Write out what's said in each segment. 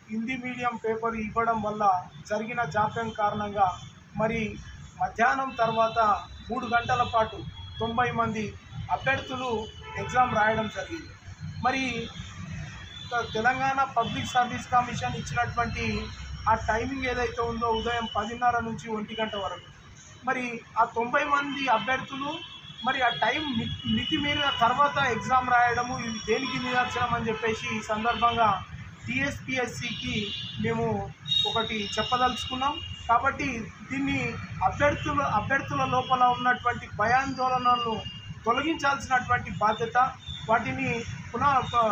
Hindi medium paper ఇవ్వడం వల్ల జరిగిన జాప్యం కారణంగా మరి మధ్యాహ్నం తర్వాత మూడు గంటల పాటు తొంభై మంది అభ్యర్థులు ఎగ్జామ్ రాయడం జరిగింది మరి త- తెలంగాణ పబ్లిక్ సర్వీస్ కమిషన్ ఇచ్చినటువంటి ఆ టైమింగ్ ఏదైతే ఉందో ఉదయం పదిన్నర నుంచి ఒంటి గంట వరకు మరి ఆ తొంభై మంది అభ్యర్థులు మరి ఆ టైం మి- మితి మీరిన తర్వాత ఎగ్జామ్ రాయడము ఇది దేనికి నిదర్శనం అని చెప్పేసి ఈ సందర్భంగా టీఎస్పిఎస్సికి మేము ఒకటి చెప్పదలుచుకున్నాం కాబట్టి దీన్ని అభ్యర్థుల అభ్యర్థుల లోపల ఉన్నటువంటి భయాందోళనలను తొలగించాల్సినటువంటి బాధ్యత వాటిని పునః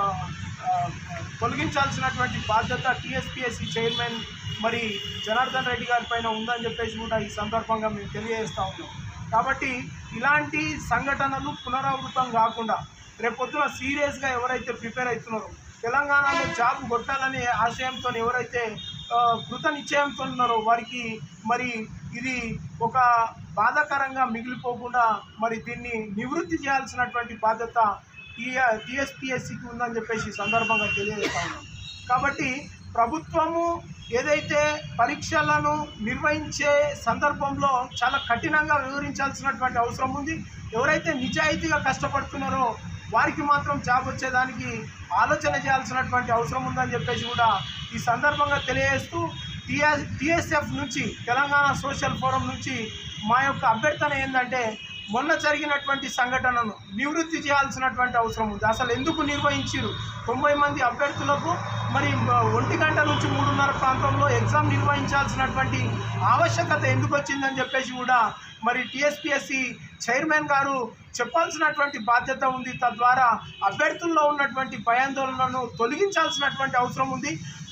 ఆ, తొలగించాల్సినటువంటి బాధ్యత టీఎస్పిఎస్సి చైర్మన్ మరి జనార్దన్ రెడ్డి గారి పైన ఉందని చెప్పేసి కూడా ఈ సందర్భంగా మేము తెలియజేస్తా ఉన్నాం కాబట్టి ఇలాంటి సంఘటనలు పునరావృతం కాకుండా రేపొద్దున సీరియస్గా ఎవరైతే ప్రిపేర్ అవుతున్నారో తెలంగాణలో జాబ్ కొట్టాలనే ఆశయంతో ఎవరైతే ఆ, కృత నిశ్చయంతో ఉన్నారో వారికి మరి ఇది ఒక బాధాకరంగా మిగిలిపోకుండా మరి దీన్ని నివృత్తి చేయాల్సినటువంటి బాధ్యత టీఎస్పిఎస్సికి ఉందని చెప్పేసి ఈ సందర్భంగా తెలియజేస్తా ఉన్నాం కాబట్టి ప్రభుత్వము ఏదైతే పరీక్షలను నిర్వహించే సందర్భంలో చాలా కఠినంగా వివరించాల్సినటువంటి అవసరం ఉంది ఎవరైతే నిజాయితీగా కష్టపడుతున్నారో వారికి మాత్రం జాబ్ వచ్చేదానికి ఆలోచన చేయాల్సినటువంటి అవసరం ఉందని చెప్పేసి కూడా ఈ సందర్భంగా తెలియజేస్తూ టిఎస్ టిఎస్ఎఫ్ నుంచి తెలంగాణ సోషల్ ఫోరం నుంచి మా యొక్క అభ్యర్థన ఏంటంటే మొన్న జరిగినటువంటి సంఘటనను నివృత్తి చేయాల్సినటువంటి అవసరం ఉంది అసలు ఎందుకు నిర్వహించారు తొంభై మంది అభ్యర్థులకు మరి మ- ఒంటి గంట నుంచి మూడున్నర ప్రాంతంలో ఎగ్జామ్ నిర్వహించాల్సినటువంటి ఆవశ్యకత ఎందుకు వచ్చిందని చెప్పేసి కూడా మరి టిఎస్పిఎస్సి చైర్మన్ గారు చెప్పాల్సినటువంటి బాధ్యత ఉంది తద్వారా అభ్యర్థుల్లో ఉన్నటువంటి భయాందోళనలను తొలగించాల్సినటువంటి అవసరం ఉంది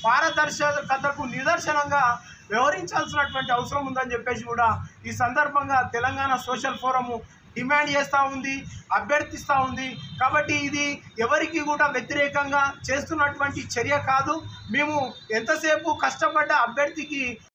పారదర్శకతకు నిదర్శనంగా వ్యవహరించాల్సినటువంటి అవసరం ఉందని చెప్పేసి కూడా ఈ సందర్భంగా తెలంగాణ సోషల్ ఫోరము డిమాండ్ చేస్తూ ఉంది అభ్యర్థిస్తూ ఉంది కాబట్టి ఇది ఎవరికి కూడా వ్యతిరేకంగా చేస్తున్నటువంటి చర్య కాదు మేము ఎంతసేపు కష్టపడ్డ అభ్యర్థికి